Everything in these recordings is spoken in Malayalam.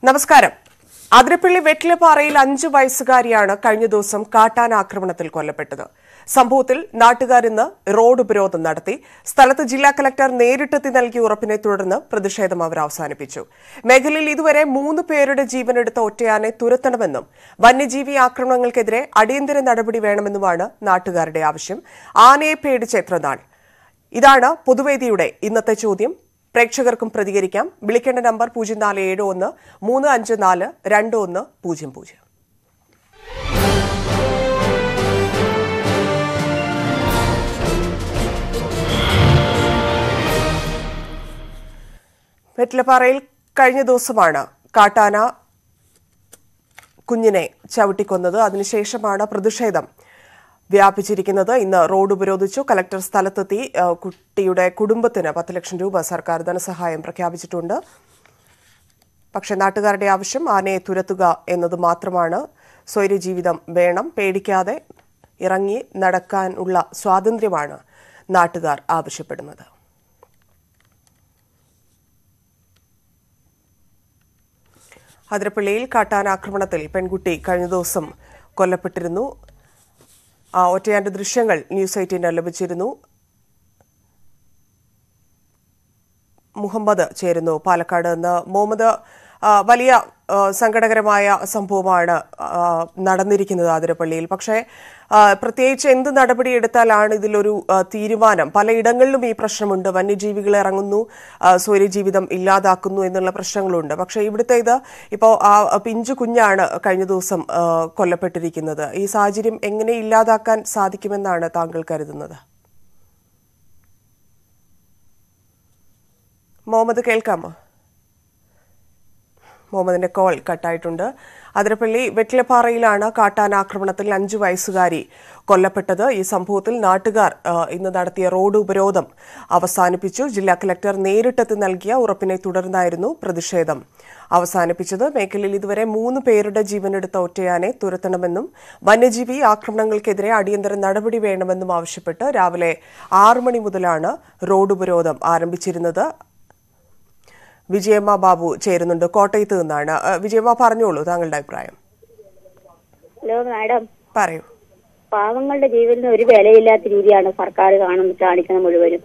നമസ്കാരം അതിരപ്പള്ളി വെറ്റിലപ്പാറയിൽ അഞ്ചു വയസ്സുകാരിയാണ് കഴിഞ്ഞ ദിവസം കാട്ടാന ആക്രമണത്തിൽ കൊല്ലപ്പെട്ടത് സംഭവത്തിൽ നാട്ടുകാർ ഇന്ന് റോഡ് ഉപരോധം നടത്തി സ്ഥലത്ത് ജില്ലാ കലക്ടർ നേരിട്ടെത്തി നൽകിയ ഉറപ്പിനെ തുടർന്ന് പ്രതിഷേധം അവർ അവസാനിപ്പിച്ചു മേഖലയിൽ ഇതുവരെ മൂന്ന് പേരുടെ ജീവനെടുത്ത ഒറ്റയാനെ തുരത്തണമെന്നും വന്യജീവി ആക്രമണങ്ങൾക്കെതിരെ അടിയന്തര നടപടി വേണമെന്നുമാണ് നാട്ടുകാരുടെ ആവശ്യം ആനയെ പേടിച്ച് എത്ര നാൾ ഇതാണ് പൊതുവേദിയുടെ ഇന്നത്തെ ചോദ്യം പ്രേക്ഷകർക്കും പ്രതികരിക്കാം വിളിക്കേണ്ട നമ്പർ പൂജ്യം നാല് ഏഴ് ഒന്ന് മൂന്ന് അഞ്ച് നാല് രണ്ട് ഒന്ന് പൂജ്യം പൂജ്യം വെറ്റിലപ്പാറയിൽ കഴിഞ്ഞ ദിവസമാണ് കാട്ടാന കുഞ്ഞിനെ ചവിട്ടിക്കൊന്നത് അതിനുശേഷമാണ് പ്രതിഷേധം വ്യാപിച്ചിരിക്കുന്നത് ഇന്ന് റോഡ് ഉപരോധിച്ചു കലക്ടർ സ്ഥലത്തെത്തി ആ, കുട്ടിയുടെ കുടുംബത്തിന് പത്ത് ലക്ഷം രൂപ സർക്കാർ ധനസഹായം പ്രഖ്യാപിച്ചിട്ടുണ്ട് പക്ഷേ നാട്ടുകാരുടെ ആവശ്യം ആനയെ തുരത്തുക എന്നത് മാത്രമാണ് സ്വൈര്യജീവിതം വേണം പേടിക്കാതെ ഇറങ്ങി നടക്കാനുള്ള സ്വാതന്ത്ര്യമാണ് നാട്ടുകാർ ആവശ്യപ്പെടുന്നത് അതിരപ്പള്ളിയിൽ കാട്ടാനാക്രമണത്തിൽ പെൺകുട്ടി കഴിഞ്ഞ ദിവസം കൊല്ലപ്പെട്ടിരുന്നു ആ ഒറ്റയാന്റെ ദൃശ്യങ്ങൾ ന്യൂസ് എയ്റ്റീന് ലഭിച്ചിരുന്നു മുഹമ്മദ് ചേരുന്നു പാലക്കാട് നിന്ന് മുഹമ്മദ് ആ, വലിയ ആ, സങ്കടകരമായ സംഭവമാണ് ആ, നടന്നിരിക്കുന്നത് ആതിരപ്പള്ളിയിൽ പക്ഷേ ആ, പ്രത്യേകിച്ച് എന്ത് നടപടിയെടുത്താലാണ് ഇതിലൊരു ആ, തീരുമാനം പലയിടങ്ങളിലും ഈ പ്രശ്നമുണ്ട് വന്യജീവികൾ ഇറങ്ങുന്നു ആ, സ്വൈര്യജീവിതം ഇല്ലാതാക്കുന്നു എന്നുള്ള പ്രശ്നങ്ങളുണ്ട് പക്ഷേ ഇവിടുത്തെ ഇത് ഇപ്പോൾ ആ പിഞ്ചു കുഞ്ഞാണ് കഴിഞ്ഞ ദിവസം ആ, കൊല്ലപ്പെട്ടിരിക്കുന്നത് ഈ സാഹചര്യം എങ്ങനെ ഇല്ലാതാക്കാൻ സാധിക്കുമെന്നാണ് താങ്കൾ കരുതുന്നത് മുഹമ്മദ് കേൾക്കാമോ മുഹമ്മദിന്റെ കോൾ കട്ടായിട്ടുണ്ട് അതിരപ്പള്ളി വെറ്റിലപ്പാറയിലാണ് കാട്ടാനാക്രമണത്തിൽ അഞ്ചു വയസ്സുകാരി കൊല്ലപ്പെട്ടത് ഈ സംഭവത്തിൽ നാട്ടുകാർ ആ, ഇന്ന് നടത്തിയ റോഡ് ഉപരോധം അവസാനിപ്പിച്ചു ജില്ലാ കലക്ടർ നേരിട്ടെത്തി നൽകിയ ഉറപ്പിനെ തുടർന്നായിരുന്നു പ്രതിഷേധം അവസാനിപ്പിച്ചത് മേഖലയിൽ ഇതുവരെ മൂന്ന് പേരുടെ ജീവനെടുത്ത ഒറ്റയാനെ തുരത്തണമെന്നും വന്യജീവി ആക്രമണങ്ങൾക്കെതിരെ അടിയന്തര നടപടി വേണമെന്നും ആവശ്യപ്പെട്ട് രാവിലെ ആറു മണി മുതലാണ് റോഡ് ഉപരോധം ആരംഭിച്ചിരുന്നത് വിജയമ്മ ബാബു ചേരുന്നുണ്ട് കോട്ടയത്ത് നിന്നാണ് അഹ് വിജയമ്മ പറഞ്ഞോളൂ താങ്കളുടെ അഭിപ്രായം ഹലോ മാഡം പറയൂ പാവങ്ങളുടെ ജീവിതത്തിന് ഒരു വിലയില്ലാത്ത രീതിയാണ് സർക്കാർ കാണുന്ന കാണിക്കുന്നത് മുഴുവനും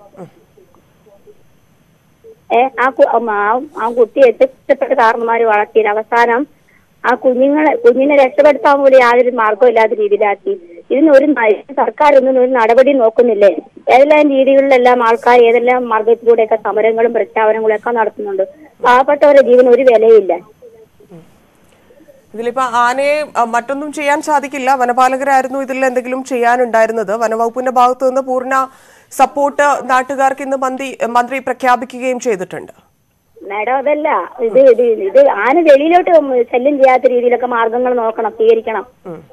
ഏ ആ കു- ഉം, ആ- ആ കുട്ടിയെ എത്തിപ്പെട്ട കാരണന്മാര് വളർത്തിയത് അവസാനം ആ കുഞ്ഞുങ്ങളെ കുഞ്ഞിനെ രക്ഷപ്പെടുത്താൻ പോലും യാതൊരു മാർഗവും ഇല്ലാത്ത രീതിയിലാക്കി ഇതിന് ഒരു ന- സർക്കാർ ഒന്നും ഒരു നടപടി നോക്കുന്നില്ലേ ഏതെല്ലാം രീതികളിലെല്ലാം ആൾക്കാർ ഏതെല്ലാം മാർഗത്തിലൂടെയൊക്കെ സമരങ്ങളും പ്രഖ്യാപനങ്ങളും ഒക്കെ നടത്തുന്നുണ്ട് പാവപ്പെട്ടവരുടെ ജീവന് ഒരു വിലയില്ല ഇതിലിപ്പോ ആനയെ അഹ് മറ്റൊന്നും ചെയ്യാൻ സാധിക്കില്ല വനപാലകരായിരുന്നു ഇതിൽ എന്തെങ്കിലും ചെയ്യാനുണ്ടായിരുന്നത് വനവകുപ്പിന്റെ ഭാഗത്തു നിന്ന് പൂർണ്ണ സപ്പോർട്ട് നാട്ടുകാർക്ക് ഇന്ന് മന്ത്രി മന്ത്രി പ്രഖ്യാപിക്കുകയും ചെയ്തിട്ടുണ്ട് മാഡം അതല്ല ഇത് ഇത് ഇത് ആന വെളിയിലോട്ട് ശല്യം ചെയ്യാത്ത രീതിയിലൊക്കെ മാർഗങ്ങൾ നോക്കണം സ്വീകരിക്കണം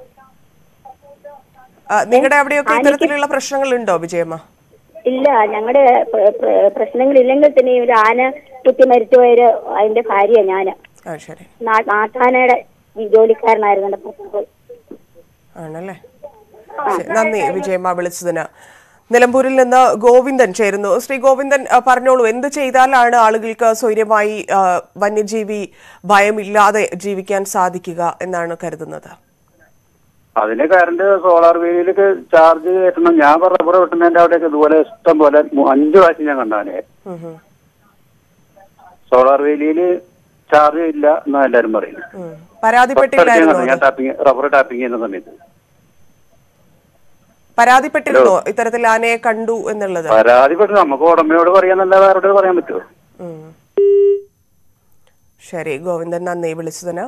അഹ് നിങ്ങളുടെ അവിടെയൊക്കെ ഇത്തരത്തിലുള്ള പ്രശ്നങ്ങളുണ്ടോ വിജയമ്മ ഇല്ല ഞങ്ങളുടെ പ്രശ്നങ്ങളില്ലെങ്കിൽ തന്നെ ഒരു ആന കുത്തി മരിച്ചുപോയൊരു അതിന്റെ ഭാര്യ ഞാന് ആ ശരി നാ- നാട്ടാനയുടെ ഈ ജോലിക്കാരനായിരുന്നു എന്റെ ഭർത്താവ്. ആണല്ലേ ശരി, നന്ദി വിജയമ്മ വിളിച്ചതിന് നിലമ്പൂരിൽ നിന്ന് ഗോവിന്ദൻ ചേരുന്നു ശ്രീ ഗോവിന്ദൻ അഹ് പറഞ്ഞോളൂ എന്ത് ചെയ്താലാണ് ആളുകൾക്ക് സ്വൈര്യമായി അഹ് വന്യജീവി ഭയമില്ലാതെ ജീവിക്കാൻ സാധിക്കുക എന്നാണ് കരുതുന്നത് അതിന് കറണ്ട് സോളാർ വേലിയിലേക്ക് ചാർജ് കയറ്റണം ഞാൻ റബ്ബർ വെട്ടുന്നതിന്റെ അവിടെയൊക്കെ ഇതുപോലെ ഇഷ്ടം പോലെ മു- അഞ്ചു പ്രാവശ്യം ഞാൻ കണ്ടാനെ ഉം ഉം. സോളാർ വേലിയില് ചാർജ് ഇല്ല എന്നാ എല്ലാരും പറയുന്നത് ഉം. പരാതിപ്പെട്ടില്ലായിരുന്നോ ഞാൻ അത്? ടാപ്പിംഗ് റബ്ബർ ടാപ്പിംഗ് ചെയ്യുന്ന സമയത്ത് പരാതിപ്പെട്ടിരുന്നോ ഇത്തരത്തിൽ ആനയെ കണ്ടു എന്നുള്ളത് പരാതിപ്പെട്ടു നമുക്ക് ഉടമയോട് പറയാന്നല്ലാതെ ആരോട് പറയാൻ പറ്റുമോ ഉം. ശരി ഗോവിന്ദൻ നന്ദി വിളിച്ചതിന്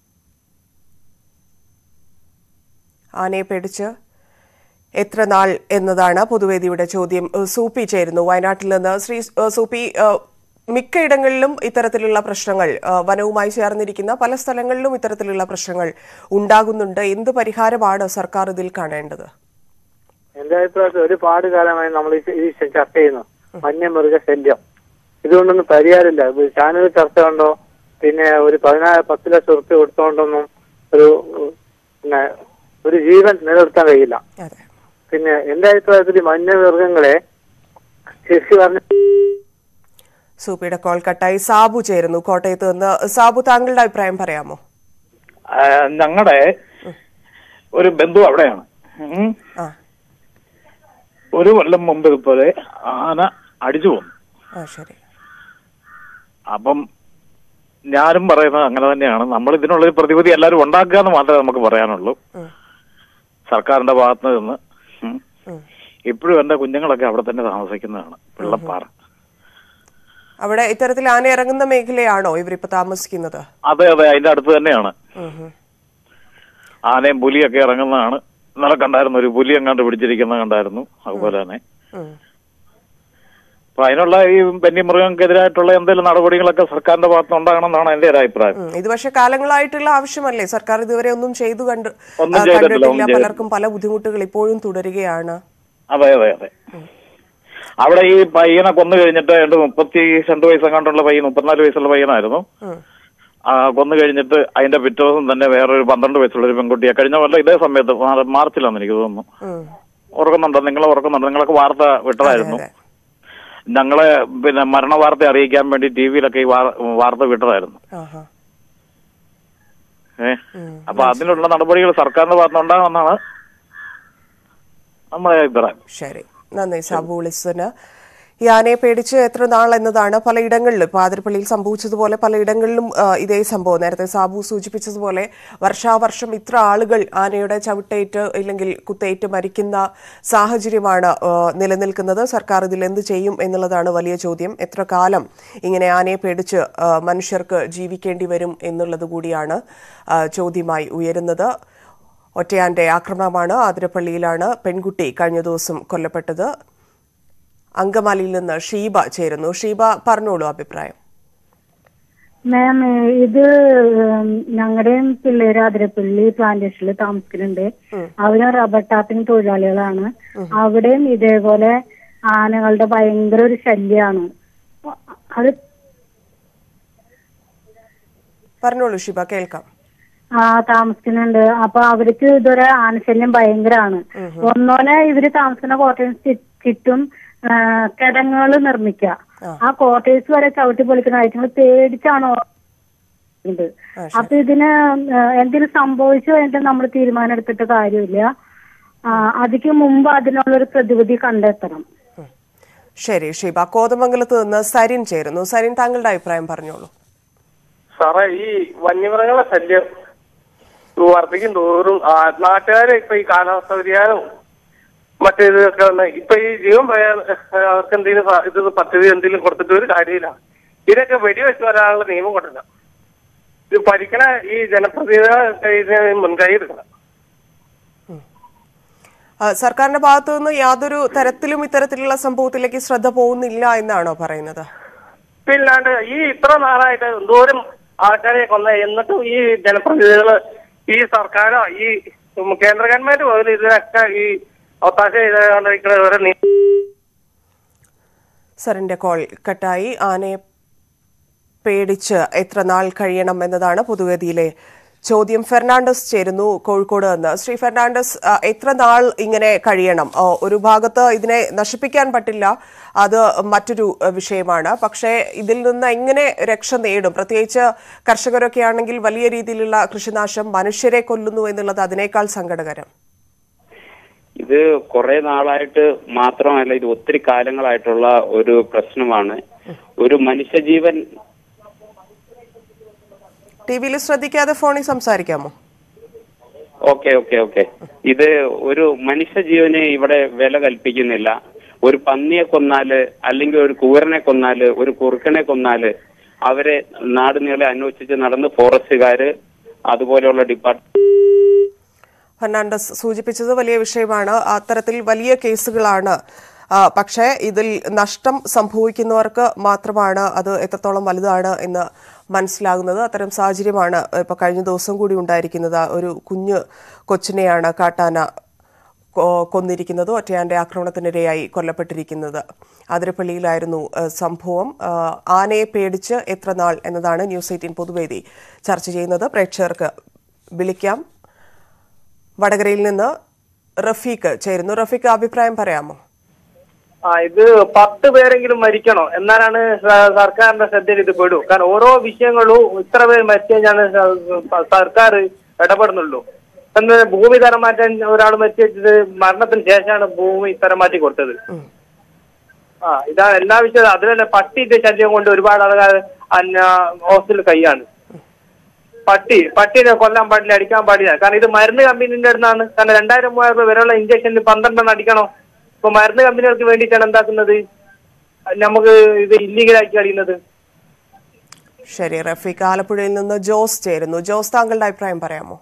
ആനയെ പേടിച്ച് എത്ര നാൾ എന്നതാണ് പൊതുവേദിയുടെ ചോദ്യം ഏഹ് സൂപ്പി ചേരുന്നു വയനാട്ടിൽ നിന്ന് ശ്രീ ഏഹ് സൂപ്പി ഏഹ് മിക്കയിടങ്ങളിലും ഇത്തരത്തിലുള്ള പ്രശ്നങ്ങൾ ഏഹ് വനവുമായി ചേർന്നിരിക്കുന്ന പല സ്ഥലങ്ങളിലും ഇത്തരത്തിലുള്ള പ്രശ്നങ്ങൾ ഉണ്ടാകുന്നുണ്ട് എന്ത് പരിഹാരമാണ് സർക്കാർ ഇതിൽ കാണേണ്ടത് എന്റെ അഭിപ്രായത്തിൽ ഒരുപാട് കാലമായി നമ്മൾ ഈ ഈ ചർച്ച ചെയ്യുന്നു വന്യമൃഗ ശല്യം ഇതുകൊണ്ടൊന്നും പരിഹാരമില്ല ഇത് ചാനൽ ചർച്ച കണ്ടോ പിന്നെ ഒരു പതിനായിരം പത്ത് ലക്ഷം ഉറുപ്പ്യ കൊടുത്തോണ്ടൊന്നും ഒരു ഉം, പിന്നെ ഒരു ജീവൻ നിലനിർത്താൻ കഴിയില്ല അതെ പിന്നെ എന്റെ അഭിപ്രായത്തിൽ ഈ വന്യമൃഗങ്ങളെ ശരിക്കും പറഞ്ഞ സൂപ്പിയുടെ കോൾ കട്ടായി സാബു ചേരുന്നു കോട്ടയത്ത് നിന്ന് സാബു താങ്കളുടെ അഭിപ്രായം പറയാമോ ഞങ്ങളുടെ ഒരു ബന്ധു അവിടെയാണ് ഉം. ആ ഒരു കൊല്ലം മുമ്പ് ഇതുപോലെ ആന അടിച്ചു പോന്നു ആ ശരി അപ്പം ഞാനും പറയുന്നത് അങ്ങനെ തന്നെയാണ് നമ്മൾ ഇതിനുള്ളൊരു പ്രതിവിധി എല്ലാവരും ഉണ്ടാക്കുക എന്ന് മാത്രമേ നമുക്ക് പറയാനുള്ളൂ ഉം. സർക്കാരിന്റെ ഭാഗത്ത് നിന്ന് ഉം. ഉം. ഇപ്പോഴും എന്റെ കുഞ്ഞുങ്ങളൊക്കെ അവിടെ തന്നെ താമസിക്കുന്നതാണ് പിള്ളപ്പാറ അവിടെ ഇത്തരത്തിൽ ആന ഇറങ്ങുന്ന മേഖലയാണോ ഇവരിപ്പോ താമസിക്കുന്നത് അതെ അതെ അതിന്റെ അടുത്ത് തന്നെയാണ് ഉം ഉം. ആനയും പുലിയൊക്കെ ഇറങ്ങുന്നതാണ് ഇന്നലെ കണ്ടായിരുന്നു ഒരു പുലി എങ്ങാണ്ട് പിടിച്ചിരിക്കുന്നത് കണ്ടായിരുന്നു അതുപോലെ തന്നെ ഉം. അപ്പൊ അതിനുള്ള ഈ വന്യമൃഗങ്ങൾക്കെതിരായിട്ടുള്ള എന്തെങ്കിലും നടപടികളൊക്കെ സർക്കാരിന്റെ ഭാഗത്ത് ഉണ്ടാകണമെന്നാണ് എന്റെ ഒരു അഭിപ്രായം ഉം. ഇത് പക്ഷെ കാലങ്ങളായിട്ടുള്ള ആവശ്യമല്ലേ സർക്കാർ ഇതുവരെ ഒന്നും ചെയ്തു കണ്ട് ഒന്നും ആ, ചെയ്തിട്ടില്ല, കണ്ടിട്ടില്ല ഒന്നും പലർക്കും പല ബുദ്ധിമുട്ടുകൾ ഇപ്പോഴും തുടരുകയാണ് അതെ അതെ അതെ അവിടെ ഈ പയ്യനെ കൊന്നു കഴിഞ്ഞിട്ട് രണ്ട് മുപ്പത്തി രണ്ട് വയസ്സെങ്ങാണ്ടുള്ള പയ്യൻ മുപ്പത്തിനാല് വയസ്സുള്ള പയ്യനായിരുന്നു ഉം. ആ കൊന്നു കഴിഞ്ഞിട്ട് അതിന്റെ പിറ്റേ ദിവസം തന്നെ വേറൊരു പന്ത്രണ്ട് വയസ്സുള്ള ഒരു പെൺകുട്ടിയെ കഴിഞ്ഞ കൊല്ലം ഇതേ സമയത്ത് മാർ- മാർച്ചിലാന്ന് എനിക്ക് തോന്നുന്നു ഉം. ഓർക്കുന്നുണ്ടോ നിങ്ങൾ ഓർക്കുന്നുണ്ടോ നിങ്ങളൊക്കെ വാർത്ത വിട്ടതായിരുന്നു അതെ. ഞങ്ങളെ പിന്നെ മരണ വാർത്ത അറിയിക്കാൻ വേണ്ടി ടി വിയിലൊക്കെ ഈ വാർ- വാർത്ത വിട്ടതായിരുന്നു ആഹാ. ഏഹ് അപ്പൊ അതിനുള്ള നടപടികൾ സർക്കാരിന്റെ ഭാഗത്ത് ഉണ്ടാകുമെന്നാണ് നമ്മുടെ അഭിപ്രായം ശരി നന്ദി സാബു വിളിച്ചതിന് ഈ ആനയെ പേടിച്ച് എത്ര നാൾ എന്നതാണ് പലയിടങ്ങളിലും ഇപ്പൊ ആതിരപ്പള്ളിയിൽ സംഭവിച്ചതുപോലെ പലയിടങ്ങളിലും ആ, ഇതേ സംഭവം നേരത്തെ സാബു സൂചിപ്പിച്ചതുപോലെ വർഷാവർഷം ഇത്ര ആളുകൾ ആനയുടെ ചവിട്ടേറ്റ് ഇല്ലെങ്കിൽ കുത്തേറ്റ് മരിക്കുന്ന സാഹചര്യമാണ് ആ, നിലനിൽക്കുന്നത് സർക്കാർ ഇതിൽ എന്ത് ചെയ്യും എന്നുള്ളതാണ് വലിയ ചോദ്യം എത്ര കാലം ഇങ്ങനെ ആനയെ പേടിച്ച് ആ, മനുഷ്യർക്ക് ജീവിക്കേണ്ടി വരും എന്നുള്ളത് കൂടിയാണ് ആ, ചോദ്യമായി ഉയരുന്നത് ഒറ്റയാന്റെ ആക്രമണമാണ് ആതിരപ്പള്ളിയിലാണ് പെൺകുട്ടി കഴിഞ്ഞ ദിവസം കൊല്ലപ്പെട്ടത് അങ്കമാലിയിൽ നിന്ന് ഷീബ ചേരുന്നു ഷീബ പറഞ്ഞോളൂ അഭിപ്രായം മാം ഇത് ഞങ്ങളുടെയും പിള്ളേര് അതിരപ്പള്ളി പ്ലാന്റേഷനിൽ താമസിക്കുന്നുണ്ട് അവരും റബ്ബർ ടാപ്പിംഗ് തൊഴിലാളികളാണ് അവിടെയും ഇതേപോലെ ആനകളുടെ ഭയങ്കര ഒരു ശല്യമാണ് അത് പറഞ്ഞോളൂ ഷീബ കേൾക്കാം ആ താമസിക്കുന്നുണ്ട് അപ്പൊ അവർക്ക് ഇതൊരു ആനശല്യം ഭയങ്കരമാണ് ഒന്നോനെ ഇവര് താമസിക്കുന്ന ക്വാർട്ടേഴ്സ് ചുറ്റും കിടങ്ങുകൾ നിർമ്മിക്കുക ആ ക്വാർട്ടേഴ്സ് വരെ ചവിട്ടി പൊളിക്കുന്ന ഐറ്റങ്ങൾ പേടിച്ചാണ് ഇത് അപ്പൊ ഇതിന് എന്തെങ്കിലും സംഭവിച്ചു കഴിഞ്ഞിട്ട് നമ്മൾ തീരുമാനം എടുത്തിട്ട് കാര്യമില്ല ആ, അതിക്ക് മുമ്പ് അതിനുള്ളൊരു പ്രതിവിധി കണ്ടെത്തണം ഉം. ശരി ഷീബ കോതമംഗലത്ത് നിന്ന് സരിൻ ചേരുന്നു സരിൻ താങ്കളുടെ അഭിപ്രായം പറഞ്ഞോളൂ സാറേ ഈ വന്യമൃഗങ്ങളുടെ ശല്യം വർദ്ധിക്കും തോറും ആ, നാട്ടുകാര് ഇപ്പൊ ഈ കാലാവസ്ഥ വ്യതിയാനവും മറ്റേ ഇതൊക്കെ ഉണ്ട്. ഇപ്പൊ ഈ ജീവൻ പോയാൽ അവർക്ക് എന്തെങ്കിലും സ- ഇത് പദ്ധതി എന്തെങ്കിലും കൊടുത്തിട്ട് ഒരു കാര്യമില്ല ഇതൊക്കെ വെടിവെച്ച് വരാനുള്ള നിയമം കൊണ്ടില്ല ഇത് ഭരിക്കണ ഈ ജനപ്രതിനിധികൾ ഇതിന് മുൻകൈ എടുക്കണം ആ, സർക്കാരിന്റെ ഭാഗത്തു നിന്ന് യാതൊരു തരത്തിലും ഇത്തരത്തിലുള്ള സംഭവത്തിലേക്ക് ശ്രദ്ധ പോകുന്നില്ല എന്നാണോ പറയുന്നത് പിന്നാണ്ട് ഈ ഇത്ര നാളായിട്ട് എന്തോരം ആൾക്കാരെ കൊന്ന എന്നിട്ടും ഈ ജനപ്രതിനിധികള് ഈ സർക്കാരോ ഈ കേന്ദ്ര ഗവൺമെന്റ് പോലും ഇതിനൊക്കെ ഈ ഒത്താശ ചെയ്തുകൊണ്ടിരിക്കുന്ന ഒരു നീ- സറിന്റെ കോൾ കട്ടായി ആനയെ പേടിച്ച് എത്ര നാൾ കഴിയണം എന്നതാണ് പൊതുവേദിയിലെ ചോദ്യം ഫെർണാണ്ടസ് ചേരുന്നു കോഴിക്കോട് നിന്ന് ശ്രീ ഫെർണാണ്ടസ് ആ, എത്ര നാൾ ഇങ്ങനെ കഴിയണം ആ, ഒരു ഭാഗത്ത് ഇതിനെ നശിപ്പിക്കാൻ പറ്റില്ല അത് മറ്റൊരു ആ, വിഷയമാണ് പക്ഷേ ഇതിൽ നിന്ന് എങ്ങനെ രക്ഷ നേടും പ്രത്യേകിച്ച് കർഷകരൊക്കെ ആണെങ്കിൽ വലിയ രീതിയിലുള്ള കൃഷിനാശം മനുഷ്യരെ കൊല്ലുന്നു എന്നുള്ളത് അതിനേക്കാൾ സങ്കടകരം ഇത് കുറെ നാളായിട്ട് മാത്രമല്ല ഇത് ഒത്തിരി കാലങ്ങളായിട്ടുള്ള ഒരു പ്രശ്നമാണ് ഒരു മനുഷ്യജീവൻ ടി വിയിൽ ശ്രദ്ധിക്കാതെ ഫോണിൽ സംസാരിക്കാമോ ഓക്കെ ഓക്കെ ഓക്കെ ഇത് ഒരു മനുഷ്യജീവന് ഇവിടെ വില കൽപ്പിക്കുന്നില്ല ഒരു പന്നിയെ കൊന്നാല് അല്ലെങ്കിൽ ഒരു കൂരനെ കൊന്നാല് ഒരു കുറുക്കനെ കൊന്നാല് അവരെ നാട് നീളെ അന്വേഷിച്ച് നടന്ന് ഫോറസ്റ്റുകാര് അതുപോലെയുള്ള ഡിപ്പാർട്ട്മെന്റ് ഫെർണാണ്ടസ് സൂചിപ്പിച്ചത് വലിയ വിഷയമാണ് അത്തരത്തിൽ വലിയ കേസുകളാണ് ആ, പക്ഷേ ഇതിൽ നഷ്ടം സംഭവിക്കുന്നവർക്ക് മാത്രമാണ് അത് എത്രത്തോളം വലുതാണ് എന്ന് മനസ്സിലാകുന്നത് അത്തരം സാഹചര്യമാണ് ഇപ്പൊ കഴിഞ്ഞ ദിവസം കൂടി ഉണ്ടായിരിക്കുന്നത് ഒരു കുഞ്ഞ് കൊച്ചിനെയാണ് കാട്ടാന കൊ- കൊന്നിരിക്കുന്നത് ഒറ്റയാന്റെ ആക്രമണത്തിനിരയായി കൊല്ലപ്പെട്ടിരിക്കുന്നത് അതിരപ്പള്ളിയിലായിരുന്നു ഏഹ്, സംഭവം ആഹ്, ആനയെ പേടിച്ച് എത്ര നാൾ എന്നതാണ് ന്യൂസ് എയ്റ്റീൻ പൊതുവേദി ചർച്ച ചെയ്യുന്നത് പ്രേക്ഷകർക്ക് വിളിക്കാം വടകരയിൽ നിന്ന് റഫീഖ് ചേരുന്നു റഫീഖ് അഭിപ്രായം പറയാമോ ആ ഇത് പത്ത് പേരെങ്കിലും മരിക്കണം എന്നാലാണ് സ- സർക്കാരിന്റെ ശ്രദ്ധയിൽ ഇത് പെടൂ കാരണം ഓരോ വിഷയങ്ങളും ഇത്ര പേര് മരിച്ചു കഴിഞ്ഞാണ് സ- സർക്കാർ ഇടപെടുന്നുള്ളൂ എന്ന് ഭൂമി തരം മാറ്റാൻ ഒരാൾ മരിച്ചിട്ട് മരണത്തിന് ശേഷമാണ് ഭൂമി തരം മാറ്റി കൊടുത്തത് ആ ഇതാ എല്ലാ വിഷയവും അതിലല്ലേ പട്ടിന്റെ ശല്യം കൊണ്ട് ഒരുപാട് ആൾക്കാർ ഹോസ്റ്റലിൽ കൈയാണ് പട്ടി പട്ടിനെ കൊല്ലാൻ പാടില്ല അടിക്കാൻ പാടില്ല കാരണം ഇത് മരുന്ന് കമ്പനീന്റെ അടുത്താണ് കാരണം രണ്ടായിരം മൂവായിരം രൂപ വരെയുള്ള ഇഞ്ചക്ഷനിൽ പന്ത്രണ്ടെണ്ണം അടിക്കണം ഇപ്പൊ മരുന്ന് കമ്പനികൾക്ക് വേണ്ടിയിട്ടാണ് എന്താക്കുന്നത് നമുക്ക് ഇത് ഇല്ലീഗലാക്കി അടിക്കുന്നത് ശരി റഫീഖ് ആലപ്പുഴയിൽ നിന്ന് ജോസ് ചേരുന്നു ജോസ് താങ്കളുടെ അഭിപ്രായം പറയാമോ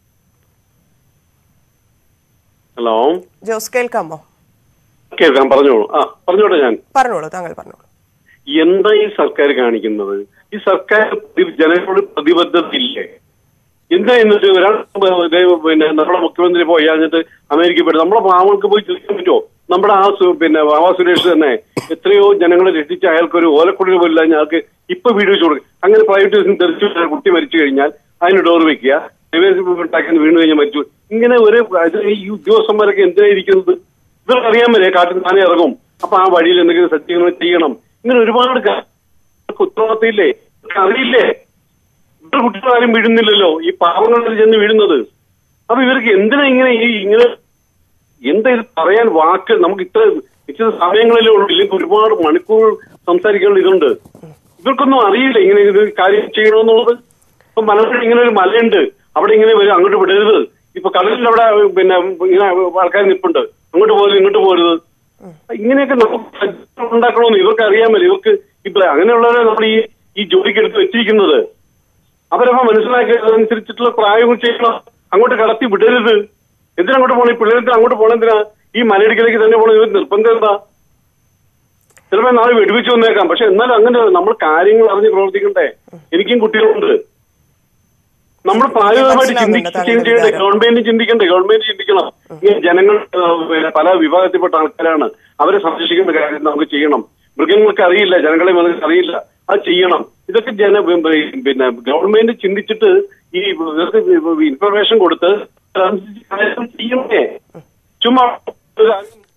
ഹലോ ജോസ് കേൾക്കാമോ കേൾക്കാം പറഞ്ഞോളൂ ആ പറഞ്ഞോട്ടെ ഞാൻ പറഞ്ഞോളൂ താങ്കൾ പറഞ്ഞോളൂ എന്താ ഈ സർക്കാർ കാണിക്കുന്നത് ഈ സർക്കാർ പ്രതി- ജനങ്ങളോട് പ്രതിബദ്ധത ഇല്ലേ എന്താ എന്നിട്ട് ഒരാൾ ഇതേ പിന്നെ നമ്മുടെ മുഖ്യമന്ത്രി പോയി എന്നിട്ട് അമേരിക്ക പോയിട്ട് നമ്മളെ പാവങ്ങൾക്ക് പോയി ചോദിക്കാൻ പറ്റുമോ നമ്മുടെ ആ സു- പിന്നെ ബാബാ സുരേഷ് തന്നെ എത്രയോ ജനങ്ങളെ രക്ഷിച്ച അയാൾക്ക് ഒരു ഓലക്കുടിൽ പോലില്ല ഞങ്ങൾക്ക് ഇപ്പൊ വീട് വെച്ച് കൊടുക്കും അങ്ങനെ പ്രൈവറ്റ് ബസ്സിന് തെറിച്ചു വീണ കുട്ടി മരിച്ചു കഴിഞ്ഞാൽ അതിന് ഡോർ വെക്കുക ഉണ്ടാക്കി വീണ് കഴിഞ്ഞാൽ മരിച്ചു ഇങ്ങനെ ഒരു ഇത് ഈ ഉദ്യോഗസ്ഥന്മാരൊക്കെ എന്തിനായിരിക്കുന്നത് ഇവർക്ക് അറിയാമല്ലേ കാട്ടിൽ താനേ ഇറങ്ങും അപ്പൊ ആ വഴിയിൽ എന്തെങ്കിലും സജ്ജീകരണം ചെയ്യണം ഇങ്ങനെ ഒരുപാട് കാ- ഉത്തരവാദിത്തം ഇല്ലേ ഇവർക്ക് അറിയില്ലേ ഇവർ കുട്ടികൾ ആരും വീഴുന്നില്ലല്ലോ ഈ പാവങ്ങളിൽ ചെന്ന് വീഴുന്നത് അപ്പൊ ഇവർക്ക് എന്തിനാ ഇങ്ങനെ ഈ ഇങ്ങനെ എന്താ ഇത് പറയാൻ വാക്ക് നമുക്ക് ഇത്ര നിശ്ചിത സമയങ്ങളിലേ ഉള്ളൂ ഇല്ലെങ്കിൽ ഒരുപാട് മണിക്കൂർ സംസാരിക്കാനുള്ള ഇതുണ്ട് ഇവർക്കൊന്നും അറിയില്ല ഇങ്ങനെ ഇത് കാര്യം ചെയ്യണമെന്നുള്ളത് ഇപ്പൊ മലപ്പുഴ ഇങ്ങനെ ഒരു മലയുണ്ട് അവിടെ ഇങ്ങനെ വരും അങ്ങോട്ട് വിടരുത് ഇപ്പൊ കടലിൽ അവിടെ പിന്നെ ഇങ്ങനെ ആൾക്കാർ നിൽപ്പുണ്ട് അങ്ങോട്ട് പോകരുത് ഇങ്ങോട്ട് പോകരുത് ഇങ്ങനെയൊക്കെ നമുക്ക് സജ്ജീകരണം ഉണ്ടാക്കണമെന്ന് ഇവർക്ക് അറിയാമല്ലോ ഇവർക്ക് ഇപ്പൊ അങ്ങനെയുള്ളവരെ നമ്മൾ ഈ ഈ ജോലിക്ക് എടുത്ത് വെച്ചിരിക്കുന്നത് അവരപ്പോ മനസ്സിലാക്കിയതനുസരിച്ചിട്ടുള്ള പ്രായങ്ങൾ ചെയ്യണം അങ്ങോട്ട് കടത്തി വിടരുത് എന്തിനാ അങ്ങോട്ട് പോകണം ഈ പിള്ളേർക്ക് അങ്ങോട്ട് പോകണെന്തിനാ ഈ മലയിടുക്കിലേക്ക് തന്നെ പോകണം ഇവർ നിർബന്ധം എന്താ ചിലപ്പോ നാളെ വെടിവെച്ച് വന്നേക്കാം പക്ഷെ എന്നാലും അങ്ങനെ നമ്മൾ കാര്യങ്ങൾ അറിഞ്ഞ് പ്രവർത്തിക്കണ്ടേ എനിക്കും കുട്ടികളുണ്ട് നമ്മൾ പ്രായോഗികമായിട്ട് മനസ്സിലാവുന്നുണ്ട് ചിന്തിച്ച് താങ്കളുടെ ചെയ്യണ്ടേ വികാരം. ഗവൺമെന്റ് ചിന്തിക്കണ്ടേ ഗവൺമെന്റ് ചിന്തിക്കണം ഈ ജനങ്ങൾ ആ, പിന്നെ പല വിഭാഗത്തിൽപ്പെട്ട ആൾക്കാരാണ് അവരെ സംരക്ഷിക്കേണ്ട കാര്യം നമുക്ക് ചെയ്യണം മൃഗങ്ങൾക്ക് അറിയില്ല ജനങ്ങളെ മൃഗങ്ങൾക്ക് അറിയില്ല അത് ചെയ്യണം ഇതൊക്കെ ജന പിന്നെ ഗവൺമെന്റ് ചിന്തിച്ചിട്ട് ഈ ഇവർക്ക് ഇൻഫർമേഷൻ കൊടുത്ത് അതനുസരിച്ച് കാര്യം ചെയ്യണേ ചുമ്മാ ഒരു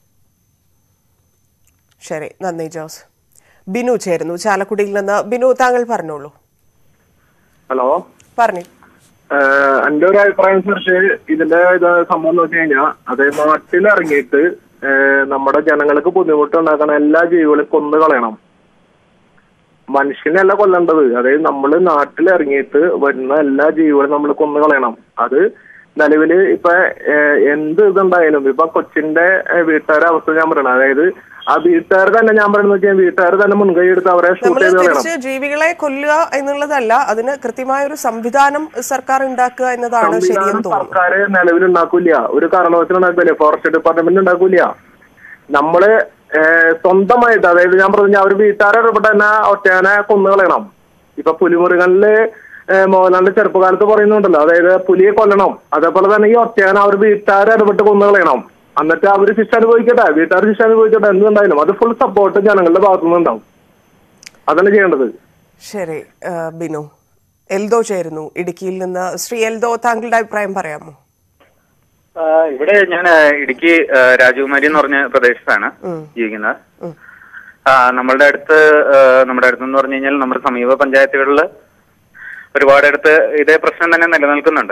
ശരി നന്ദി ജോസ് ബിനു ചേരുന്നു ചാലക്കുടിയിൽ നിന്ന് ബിനു താങ്കൾ പറഞ്ഞോളൂ ഹലോ പറഞ്ഞു ഏഹ് എന്റെ ഒരു അഭിപ്രായം അനുസരിച്ച് ഇതിന്റെ ഇത് സംഭവം എന്ന് വെച്ച് കഴിഞ്ഞാൽ അതായത് നാട്ടിലിറങ്ങിയിട്ട് ഏഹ് നമ്മുടെ ജനങ്ങൾക്ക് ബുദ്ധിമുട്ട് ഉണ്ടാക്കുന്ന എല്ലാ ജീവികളെയും കൊന്നു കളയണം മനുഷ്യനെയല്ല കൊല്ലേണ്ടത് അതായത് നമ്മൾ നാട്ടിലിറങ്ങിയിട്ട് വരുന്ന എല്ലാ ജീവികളും നമ്മൾ കൊന്നു കളയണം അത് നിലവില് ഇപ്പൊ ഏഹ് എന്ത് ഇതുണ്ടായാലും ഇപ്പൊ കൊച്ചിന്റെ ഏഹ് വീട്ടുകാരുടെ അവസ്ഥ ഞാൻ പറയണം അതായത് ആ വീട്ടുകാർ തന്നെ ഞാൻ പറയുന്നത് വെച്ചാൽ വീട്ടുകാർ തന്നെ മുൻകൈ എടുത്ത് അവരെ ഷൂട്ട് നമ്മൾ ചെയ്ത് കളയണം തിരിച്ച് ജീവികളെ കൊല്ലുക എന്നുള്ളതല്ല അതിന് കൃത്യമായ ഒരു സംവിധാനം സർക്കാർ ഉണ്ടാക്കുക എന്നതാണ് ശരിയെന്ന് സംവിധാനം തോന്നുന്നു സർക്കാർ നിലവിലുണ്ടാക്കൂല ഒരു കാരണവശാലും ഉണ്ടാക്കില്ല ഫോറസ്റ്റ് ഡിപ്പാർട്ട്മെന്റ് ഉണ്ടാക്കൂല നമ്മള് ഏഹ്, സ്വന്തമായിട്ട് അതായത് ഞാൻ പറഞ്ഞ അവർ വീട്ടുകാരെ ഇടപെട്ട് തന്നെ ഒറ്റയാനെ കൊന്നുകളയണം ഇപ്പൊ പുലിമുരുകനില് ഏഹ്, മോഹൻലാലിന്റെ ചെറുപ്പകാലത്ത് പറയുന്നുണ്ടല്ലോ അതായത് പുലിയെ കൊല്ലണം അതേപോലെ തന്നെ ഈ ഒറ്റയാനെ അവർ വീട്ടുകാരെ ഇടപെട്ട് കൊന്നുകളയണം എന്നിട്ട് അവര് ശിക്ഷ അനുഭവിക്കട്ടെ വീട്ടുകാർ ശിക്ഷ അനുഭവിക്കട്ടെ എന്തുണ്ടായാലും അത് ഫുൾ സപ്പോർട്ട് ജനങ്ങളുടെ ഭാഗത്തുനിന്ന് ഉണ്ടാവും അതാണ് ചെയ്യേണ്ടത് ശരി ആ, ബിനു എൽദോ ചേരുന്നു ഇടുക്കിയിൽ നിന്ന് ശ്രീ എൽദോ താങ്കളുടെ അഭിപ്രായം പറയാമോ ആ, ഇവിടെ ഞാൻ ഇടുക്കി ആ, രാജകുമാരി എന്ന് പറഞ്ഞ പ്രദേശത്താണ് ജീവിക്കുന്നത് ആ, നമ്മളുടെ അടുത്ത് ആ, നമ്മുടെ അടുത്തെന്ന് പറഞ്ഞു കഴിഞ്ഞാൽ നമ്മുടെ സമീപ പഞ്ചായത്തുകളിൽ ഒരുപാടടുത്ത് ഇതേ പ്രശ്നം തന്നെ നിലനിൽക്കുന്നുണ്ട്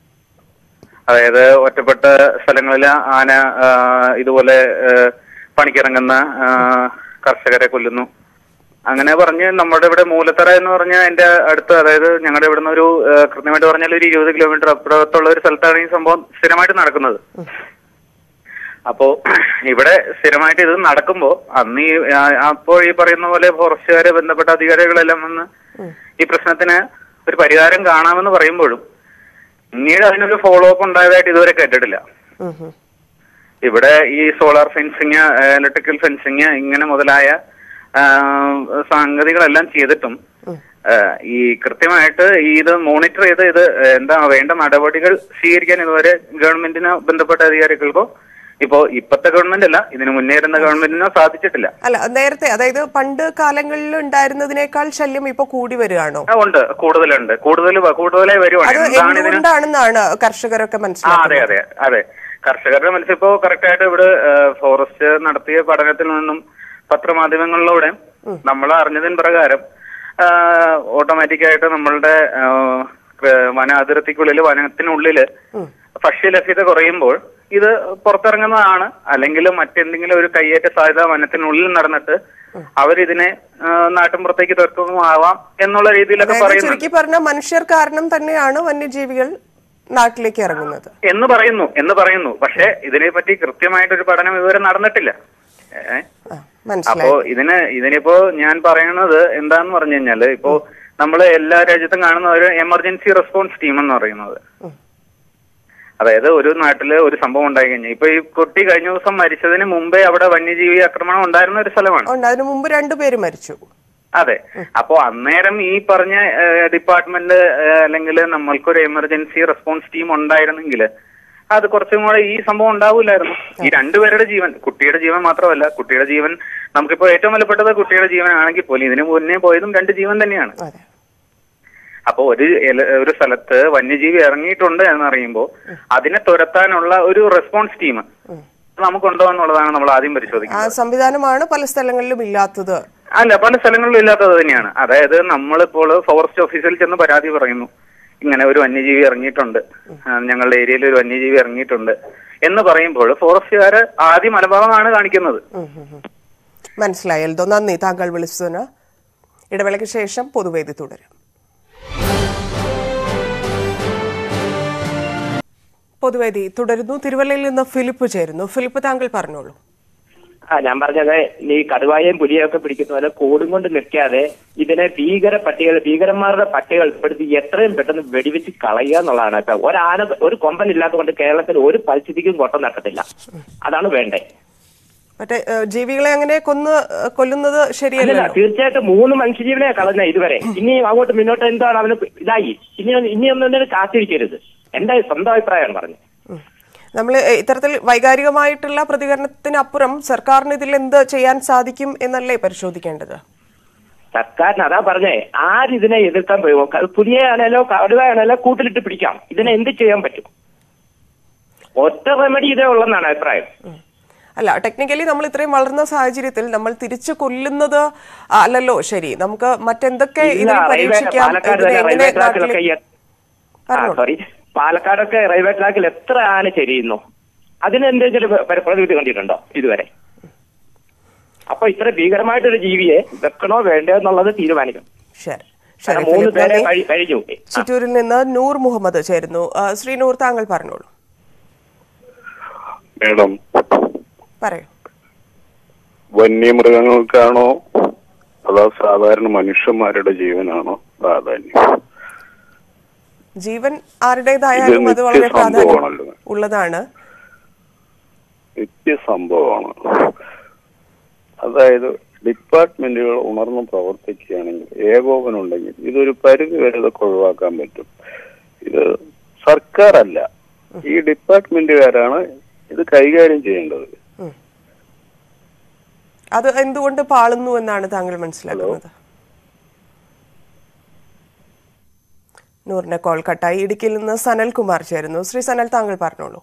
അതായത് ഒറ്റപ്പെട്ട സ്ഥലങ്ങളിൽ ആന ആ, ഇതുപോലെ ആ, പണിക്കിറങ്ങുന്ന ആ, കർഷകരെ കൊല്ലുന്നു അങ്ങനെ പറഞ്ഞ് നമ്മുടെ ഇവിടെ മൂലത്തറ എന്ന് പറഞ്ഞ എന്റെ അടുത്ത് അതായത് ഞങ്ങളുടെ ഇവിടുന്ന് ഒരു ആ, കൃത്യമായിട്ട് പറഞ്ഞാൽ ഒരു ഇരുപത് കിലോമീറ്റർ അപ്പുറത്തുള്ള ഒരു സ്ഥലത്താണ് ഈ സംഭവം സ്ഥിരമായിട്ട് നടക്കുന്നത് അപ്പോ ഇവിടെ സ്ഥിരമായിട്ട് ഇത് നടക്കുമ്പോ അന്ന് ഈ ആ, അപ്പോൾ ഈ പറയുന്ന പോലെ ഫോറസ്റ്റുകാരെ ബന്ധപ്പെട്ട അധികാരികളെല്ലാം വന്ന് ഈ പ്രശ്നത്തിന് ഒരു പരിഹാരം കാണാമെന്ന് പറയുമ്പോഴും പിന്നീട് അതിനൊരു ഫോളോ അപ്പ് ഉണ്ടായതായിട്ട് ഇതുവരെ കേട്ടിട്ടില്ല ഉം ഉം. ഇവിടെ ഈ സോളാർ ഫെൻസിങ് ഇലക്ട്രിക്കൽ ഫെൻസിങ് ഇങ്ങനെ മുതലായ ആ, സംഗതികളെല്ലാം ചെയ്തിട്ടും ആ, ഈ കൃത്യമായിട്ട് ഈ ഇത് മോണിറ്റർ ചെയ്ത് ഇത് എന്താ വേണ്ട നടപടികൾ സ്വീകരിക്കാൻ ഇതുവരെ ഗവൺമെന്റിനോ ബന്ധപ്പെട്ട അധികാരികൾക്കോ ഇപ്പോ ഇപ്പത്തെ ഗവൺമെന്റ് അല്ല ഇതിനു മുന്നേ ഇരുന്ന ഗവൺമെന്റിനോ സാധിച്ചിട്ടില്ല അല്ല നേരത്തെ അതായത് പണ്ട് കാലങ്ങളിൽ ഉണ്ടായിരുന്നതിനേക്കാൾ ശല്യം ഇപ്പൊ കൂടി വരികയാണോ ആ, ഉണ്ട് കൂടുതലുണ്ട് കൂടുതൽ വ- കൂടുതലായി വരുവാണ് അത് എന്താണ് ഇതിന് എന്തുകൊണ്ടാണെന്നാണ് കർഷകരൊക്കെ ആ അതെ മനസ്സിലാക്കുന്നത് അതെ അതെ കർഷകരുടെ മനസ്സിൽ ഇപ്പോ കറക്റ്റ് ആയിട്ട് ഇവിടെ ഫോറസ്റ്റ് നടത്തിയ പഠനത്തിൽ നിന്നും പത്രമാധ്യമങ്ങളിലൂടെ നമ്മൾ അറിഞ്ഞതിന് പ്രകാരം ഓട്ടോമാറ്റിക് ആയിട്ട് നമ്മളുടെ ആ, ക- വന അതിർത്തിക്കുള്ളിൽ വനത്തിനുള്ളില് ഭക്ഷ്യലഭ്യത കുറയുമ്പോൾ ഇത് പുറത്തിറങ്ങുന്നതാണ് അല്ലെങ്കിൽ മറ്റെന്തെങ്കിലും ഒരു കയ്യേറ്റ സാധ്യത വനത്തിനുള്ളിൽ നടന്നിട്ട് അവരിതിനെ ആ, നാട്ടിൻപുറത്തേക്ക് തീർക്കുമാവാം എന്നുള്ള രീതിയിലൊക്കെ അതായത് പറയുന്നുണ്ട് ചുരുക്കി പറഞ്ഞ മനുഷ്യർ കാരണം തന്നെയാണ് വന്യജീവികൾ നാട്ടിലേക്ക് ഇറങ്ങുന്നത് എന്ന് പറയുന്നു എന്ന് പറയുന്നു പക്ഷെ ഇതിനെപ്പറ്റി കൃത്യമായിട്ടൊരു പഠനം ഇതുവരെ നടന്നിട്ടില്ല ഏ? അപ്പോ മനസ്സിലായി ഇതിന് ഇതിനിപ്പോ ഞാൻ പറയുന്നത് എന്താന്ന് പറഞ്ഞു കഴിഞ്ഞാല് ഇപ്പോ നമ്മള് എല്ലാ രാജ്യത്തും കാണുന്ന ഒരു എമർജൻസി റെസ്പോൺസ് ടീം എന്ന് പറയുന്നത് അതായത് ഒരു നാട്ടില് ഒരു സംഭവം ഉണ്ടായി കഴിഞ്ഞാൽ ഇപ്പൊ ഈ കുട്ടി കഴിഞ്ഞ ദിവസം മരിച്ചതിന് മുമ്പേ അവിടെ വന്യജീവി ആക്രമണം ഉണ്ടായിരുന്ന ഒരു സ്ഥലമാണ് ഉണ്ട് അതിനു മുമ്പ് രണ്ടുപേര് മരിച്ചു അതെ അപ്പോ അന്നേരം ഈ പറഞ്ഞ ഡിപ്പാർട്ട്മെന്റ് അല്ലെങ്കിൽ നമ്മൾക്കൊരു എമർജൻസി റെസ്പോൺസ് ടീം ഉണ്ടായിരുന്നെങ്കിൽ അത് കുറച്ചും കൂടെ ഈ സംഭവം ഉണ്ടാവില്ലായിരുന്നു ഈ രണ്ടുപേരുടെ ജീവൻ കുട്ടിയുടെ ജീവൻ മാത്രമല്ല കുട്ടിയുടെ ജീവൻ നമുക്കിപ്പോ ഏറ്റവും വിലപ്പെട്ടത് കുട്ടിയുടെ ജീവനാണെങ്കിൽ പോലും ഇതിനു മുന്നേ പോയതും രണ്ട് ജീവൻ തന്നെയാണ് അതെ അപ്പൊ ഒരു എല- ഒരു സ്ഥലത്ത് വന്യജീവി ഇറങ്ങിയിട്ടുണ്ട് എന്നറിയുമ്പോൾ അതിനെ തുരത്താനുള്ള ഒരു റെസ്പോൺസ് ടീം നമുക്കുണ്ടോ എന്നുള്ളതാണ് നമ്മൾ ആദ്യം ആ പരിശോധിക്കുന്നത് സംവിധാനമാണ് പല സ്ഥലങ്ങളിലും ഇല്ലാത്തത് അല്ല പല സ്ഥലങ്ങളിലും ഇല്ലാത്തത് തന്നെയാണ് അതായത് നമ്മളിപ്പോൾ ഫോറസ്റ്റ് ഓഫീസിൽ ചെന്ന് പരാതി പറയുന്നു ഇങ്ങനെ ഒരു വന്യജീവി ഇറങ്ങിയിട്ടുണ്ട് ആ, ഞങ്ങളുടെ ഏരിയയിൽ ഒരു വന്യജീവി ഇറങ്ങിയിട്ടുണ്ട് എന്ന് പറയുമ്പോൾ ഫോറസ്റ്റുകാര് ആദ്യം മലഭാഗമാണ് കാണിക്കുന്നത് മനസ്സിലായി എൽദോ നന്ദി താങ്കൾ വിളിച്ചതിന് ഇടവേളയ്ക്ക് ശേഷം പൊതുവേദി തുടരും പൊതുവേദി തുടരുന്നു തിരുവല്ലയിൽ നിന്ന് ഫിലിപ്പ് ചേരുന്നു ഫിലിപ്പ് താങ്കൾ പറഞ്ഞോളൂ ആ ഞാൻ പറഞ്ഞത് ഈ കടുവായെയും പുലിയെയും ഒക്കെ പിടിക്കുന്ന പോലെ കോടും കൊണ്ട് നിൽക്കാതെ ഇതിനെ ഭീകര പട്ടികൾ ഭീകരന്മാരുടെ പട്ടികൾ ഉൾപ്പെടുത്തി എത്രയും പെട്ടെന്ന് വെടിവെച്ച് കളയുക എന്നുള്ളതാണ് ഇപ്പൊ ഒരാന ഒരു കൊമ്പൻ ഇല്ലാത്തതുകൊണ്ട് കേരളത്തിൽ ഒരു പരിസ്ഥിതിക്കും കോട്ടം നടക്കത്തില്ല അതാണ് വേണ്ടേ മറ്റേ ഏഹ്, ജീവികളെ അങ്ങനെ കൊന്ന് ഏഹ്, കൊല്ലുന്നത് അല്ലല്ല ശരിയല്ല തീർച്ചയായിട്ടും മൂന്ന് മനുഷ്യജീവനെ കളഞ്ഞ ഇതുവരെ ഇനി അങ്ങോട്ട് മുന്നോട്ട് എന്താണ് അവന് ഇതായി ഇനി ഇനി ഒന്നും കാത്തിരിക്കരുത് എന്റെ സ്വന്തം അഭിപ്രായമാണ് പറഞ്ഞത് നമ്മൾ ഇത്തരത്തിൽ വൈകാരികമായിട്ടുള്ള പ്രതികരണത്തിനപ്പുറം സർക്കാരിന് ഇതിൽ എന്ത് ചെയ്യാൻ സാധിക്കും എന്നല്ലേ പരിശോധിക്കേണ്ടത് സർക്കാരിന് അതാ പറഞ്ഞേ ആരിതിനെ എതിർക്കാൻ പോയോ ക- പുലിയാണേലോ കടുവയാണേലോ കൂട്ടിലിട്ട് പിടിക്കാം ഇതിനെ എന്ത് ചെയ്യാൻ പറ്റും ഒറ്റ റെമഡി ഇതേ ഉള്ളെന്നാണ് അഭിപ്രായം അല്ല ടെക്നിക്കലി നമ്മൾ ഇത്രയും വളർന്ന സാഹചര്യത്തിൽ നമ്മൾ തിരിച്ചു കൊല്ലുന്നത് അല്ലല്ലോ ശരി നമുക്ക് മറ്റെന്തൊക്കെ ഇല്ല, ഇതിൽ റെയിൽവേ- പരീക്ഷിക്കാം പാലക്കാട് ഇതിനെ തന്നെ എങ്ങനെ റെയിൽവേ ട്രാക്കിലൊക്കെ നാട്ടിലേക്ക് ഈ- ആ, സോറി പാലക്കാടൊക്കെ റെയിൽവേ ട്രാക്കിൽ എത്ര ആന ചെരിയുന്നു അതിന് എന്തെങ്കിലും പ്ര- പ്രതിവിധി കണ്ടിട്ടുണ്ടോ ഇതുവരെ അപ്പൊ ഇത്ര ഭീകരമായിട്ടൊരു ജീവിയെ വെക്കണോ വേണ്ടോ എന്നുള്ളത് തീരുമാനിക്കണം ശരി ശരി കാരണം മൂന്ന് ഫിലിപ്പ് പേരെ നന്ദി. കഴി- കഴിഞ്ഞു ചിറ്റൂരിൽ നിന്ന് നൂർ മുഹമ്മദ് ചേരുന്നു ആ, ശ്രീ നൂർ താങ്കൾ പറഞ്ഞോളൂ മേഡം പറയൂ വന്യമൃഗങ്ങൾക്കാണോ അതോ സാധാരണ മനുഷ്യന്മാരുടെ ജീവനാണോ പ്രാധാന്യം ജീവൻ ആരുടേതായാലും ഇത് അത് വളരെ പ്രാധാന്യം നിത്യസംഭവമാണല്ലോ. ഉള്ളതാണ് നിത്യസംഭവമാണ് അതായത് ഡിപ്പാർട്ട്മെന്റുകൾ ഉണർന്ന് പ്രവർത്തിക്കുകയാണെങ്കിൽ ഏകോപനം ഉണ്ടെങ്കിൽ ഇതൊരു പരിധി വരെ ഇതൊക്കെ ഒഴിവാക്കാൻ പറ്റും ഇത് സർക്കാരല്ല ഈ ഡിപ്പാർട്ട്മെന്റുകാരാണ് ഇത് കൈകാര്യം ചെയ്യേണ്ടത് അത് എന്തുകൊണ്ട് പാളുന്നു എന്നാണ് താങ്കൾ മനസ്സിലാക്കുന്നത് നൂറിന്റെ കോൾ കട്ടായി ഇടുക്കിയിൽ നിന്ന് സനൽ കുമാർ ചേരുന്നു ശ്രീ സനൽ താങ്കൾ പറഞ്ഞോളൂ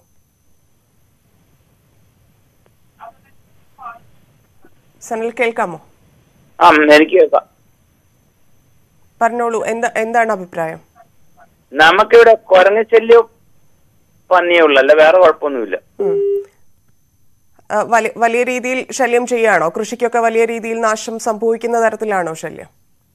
സനൽ കേൾക്കാമോ ആ എനിക്ക് കേൾക്കാം പറഞ്ഞോളൂ എന്താ എന്താണ് അഭിപ്രായം നമുക്കിവിടെ കുരങ്ങ ശല്യം പന്നിയേ ഉള്ളു അല്ല വേറെ കുഴപ്പമൊന്നുമില്ല ആ, വലി- വലിയ രീതിയിൽ ശല്യം ചെയ്യാണോ കൃഷിക്കൊക്കെ വലിയ രീതിയിൽ നാശം സംഭവിക്കുന്ന തരത്തിലാണോ ശല്യം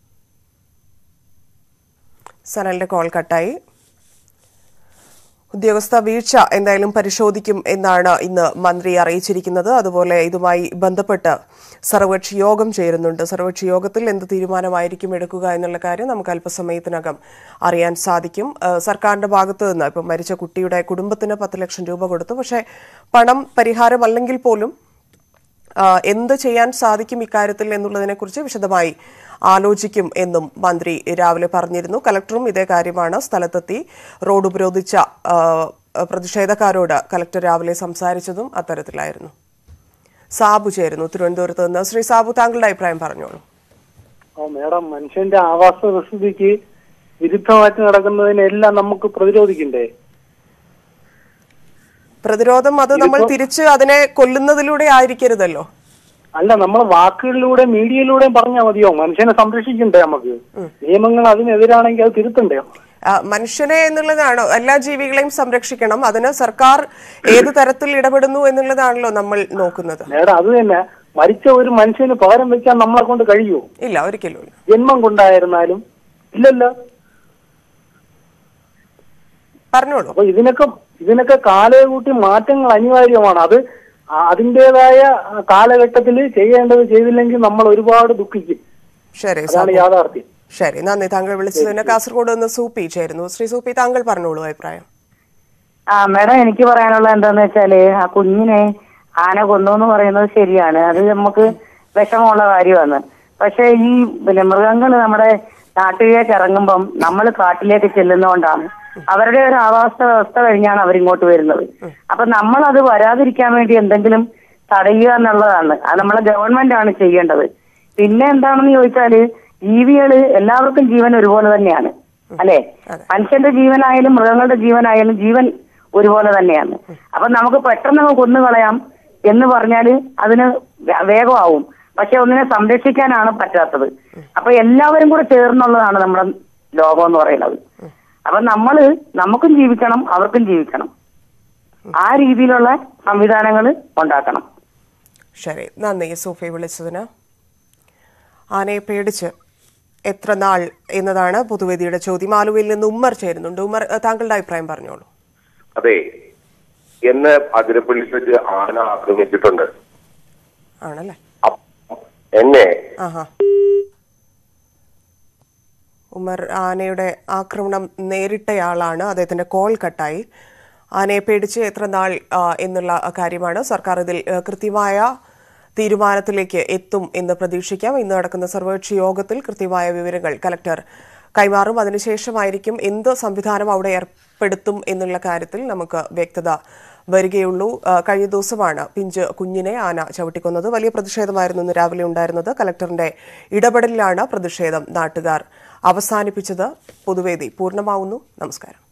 സനലിന്റെ കോൾ കട്ടായി ഉദ്യോഗസ്ഥ വീഴ്ച എന്തായാലും പരിശോധിക്കും എന്നാണ് ഇന്ന് മന്ത്രി അറിയിച്ചിരിക്കുന്നത് അതുപോലെ ഇതുമായി ബന്ധപ്പെട്ട് സർവകക്ഷി യോഗം ചേരുന്നുണ്ട് സർവകക്ഷി യോഗത്തിൽ എന്ത് തീരുമാനമായിരിക്കും എടുക്കുക എന്നുള്ള കാര്യം നമുക്ക് അല്പസമയത്തിനകം അറിയാൻ സാധിക്കും ഏഹ് സർക്കാരിന്റെ ഭാഗത്ത് നിന്ന് ഇപ്പം മരിച്ച കുട്ടിയുടെ കുടുംബത്തിന് പത്ത് ലക്ഷം രൂപ കൊടുത്തു പക്ഷേ പണം പരിഹാരമല്ലെങ്കിൽ പോലും ആ, എന്ത് ചെയ്യാൻ സാധിക്കും ഇക്കാര്യത്തിൽ എന്നുള്ളതിനെക്കുറിച്ച് വിശദമായി ആലോചിക്കും എന്നും മന്ത്രി രാവിലെ പറഞ്ഞിരുന്നു കലക്ടറും ഇതേ കാര്യമാണ് സ്ഥലത്തെത്തി റോഡ് ഉപരോധിച്ച ആ, പ്രതിഷേധക്കാരോട് കലക്ടർ രാവിലെ സംസാരിച്ചതും അത്തരത്തിലായിരുന്നു സാബു ചേരുന്നു തിരുവനന്തപുരത്ത് നിന്ന് ശ്രീ സാബു താങ്കളുടെ അഭിപ്രായം പറഞ്ഞോളൂ ഓ മേഡം മനുഷ്യന്റെ ആവാസ വ്യവസ്ഥിതിക്ക് വിരുദ്ധമായിട്ട് നടക്കുന്നതിനെല്ലാം നമുക്ക് പ്രതിരോധിക്കണ്ടേ പ്രതിരോധം അത് നമ്മൾ തിരിച്ച് അതിനെ കൊല്ലുന്നതിലൂടെ ആയിരിക്കരുതല്ലോ അല്ല നമ്മൾ വാക്കുകളിലൂടെ മീഡിയയിലൂടെയും പറഞ്ഞാൽ മതിയോ മനുഷ്യനെ സംരക്ഷിക്കണ്ടേ നമുക്ക് നിയമങ്ങൾ അതിനെതിരാണെങ്കിൽ അത് തിരുത്തണ്ടേ ആ, മനുഷ്യനെ എന്നുള്ളതാണോ എല്ലാ ജീവികളെയും സംരക്ഷിക്കണം അതിന് സർക്കാർ ഏത് തരത്തിൽ ഇടപെടുന്നു എന്നുള്ളതാണല്ലോ നമ്മൾ നോക്കുന്നത് നേടാ അത് തന്നെ മരിച്ച ഒരു മനുഷ്യന് പകരം വെക്കാൻ നമ്മളെ കൊണ്ട് കഴിയുമോ ഇല്ല ഒരിക്കലും ഇല്ല ജന്മം കൊണ്ടായിരുന്നാലും ഇല്ലല്ലോ പറഞ്ഞോളൂ അപ്പൊ ഇതിനൊക്കെ ഇതിനൊക്കെ കാലകൂട്ടി മാറ്റങ്ങൾ അനിവാര്യമാണ് അത് ആ- അതിന്റേതായ കാലഘട്ടത്തിൽ ചെയ്യേണ്ടത് ചെയ്തില്ലെങ്കിൽ നമ്മൾ ഒരുപാട് ദുഃഖിക്കും ശരി അതാണ് സാബു. യാഥാർത്ഥ്യം ശരി നന്ദി താങ്കൾ വിളിച്ചതിന് കാസർഗോഡ് നിന്ന് സൂപ്പി ചേരുന്നു ശ്രീ സൂപ്പി താങ്കൾ പറഞ്ഞോളൂ അഭിപ്രായം ആ മേഡം എനിക്ക് പറയാനുള്ള എന്താന്ന് വെച്ചാല് ആ കുഞ്ഞിനെ ആന കൊന്നു എന്ന് പറയുന്നത് ശരിയാണ് അത് നമുക്ക് വിഷമമുള്ള കാര്യമാണ് പക്ഷെ ഈ പിന്നെ മൃഗങ്ങൾ നമ്മുടെ നാട്ടിലേക്ക് ഇറങ്ങുമ്പം നമ്മൾ കാട്ടിലേക്ക് ചെല്ലുന്നതുകൊണ്ടാണ് അവരുടെ ഒരു ആവാസ വ്യവസ്ഥ കഴിഞ്ഞാണ് അവരിങ്ങോട്ട് വരുന്നത് അപ്പൊ നമ്മൾ അത് വരാതിരിക്കാൻ വേണ്ടി എന്തെങ്കിലും തടയുക എന്നുള്ളതാണ് അത് നമ്മളെ ഗവൺമെന്റ് ആണ് ചെയ്യേണ്ടത് പിന്നെ എന്താണെന്ന് ചോദിച്ചാല് ജീവികള് എല്ലാവർക്കും ജീവൻ ഒരുപോലെ തന്നെയാണ് അല്ലെ മനുഷ്യന്റെ ജീവനായാലും മൃഗങ്ങളുടെ ജീവനായാലും ജീവൻ ഒരുപോലെ തന്നെയാണ് അപ്പൊ നമുക്ക് പെട്ടെന്ന് അങ്ങ് കൊന്നുകളയാം എന്ന് പറഞ്ഞാല് അതിന് വേ- വേഗമാവും പക്ഷെ ഒന്നിനെ സംരക്ഷിക്കാനാണ് പറ്റാത്തത് അപ്പൊ എല്ലാവരും കൂടെ ചേർന്നുള്ളതാണ് നമ്മുടെ ലോകം എന്ന് പറയുന്നത് അപ്പൊ നമ്മള് നമുക്കും ജീവിക്കണം അവർക്കും ജീവിക്കണം ആ രീതിയിലുള്ള സംവിധാനങ്ങൾ ഉണ്ടാക്കണം ശരി നന്ദി സൂഫി വിളിച്ചതിന് ആനയെ പേടിച്ച് എത്ര നാൾ എന്നതാണ് പൊതുവേദിയുടെ ചോദ്യം ആലുവയിൽ നിന്ന് ഉമ്മർ ചേരുന്നുണ്ട് ഉമ്മർ ഏഹ്, താങ്കളുടെ അഭിപ്രായം പറഞ്ഞോളൂ അതെ എന്നെ അതിരപ്പള്ളി വെച്ച് ആന ആക്രമിച്ചിട്ടുണ്ട് ആണല്ലേ എന്നെ ആഹാ ഉമർ ആനയുടെ ആക്രമണം നേരിട്ടയാളാണ് അദ്ദേഹത്തിന്റെ കോൾ കട്ടായി ആനയെ പേടിച്ച് എത്ര നാൾ ആ, എന്നുള്ള കാര്യമാണ് സർക്കാർ ഇതിൽ ആ, കൃത്യമായ തീരുമാനത്തിലേക്ക് എത്തും എന്ന് പ്രതീക്ഷിക്കാം ഇന്ന് നടക്കുന്ന സർവകക്ഷി യോഗത്തിൽ കൃത്യമായ വിവരങ്ങൾ കലക്ടർ കൈമാറും അതിനുശേഷമായിരിക്കും എന്ത് സംവിധാനം അവിടെ ഏർപ്പെടുത്തും എന്നുള്ള കാര്യത്തിൽ നമുക്ക് വ്യക്തത വരികയുള്ളൂ ആ, കഴിഞ്ഞ ദിവസമാണ് പിഞ്ച് കുഞ്ഞിനെ ആന ചവിട്ടിക്കൊന്നത് വലിയ പ്രതിഷേധമായിരുന്നു ഇന്ന് രാവിലെ ഉണ്ടായിരുന്നത് കലക്ടറിന്റെ ഇടപെടലിലാണ് പ്രതിഷേധം നാട്ടുകാർ അവസാനിപ്പിച്ചത് പൊതുവേദി പൂർണ്ണമാവുന്നു നമസ്കാരം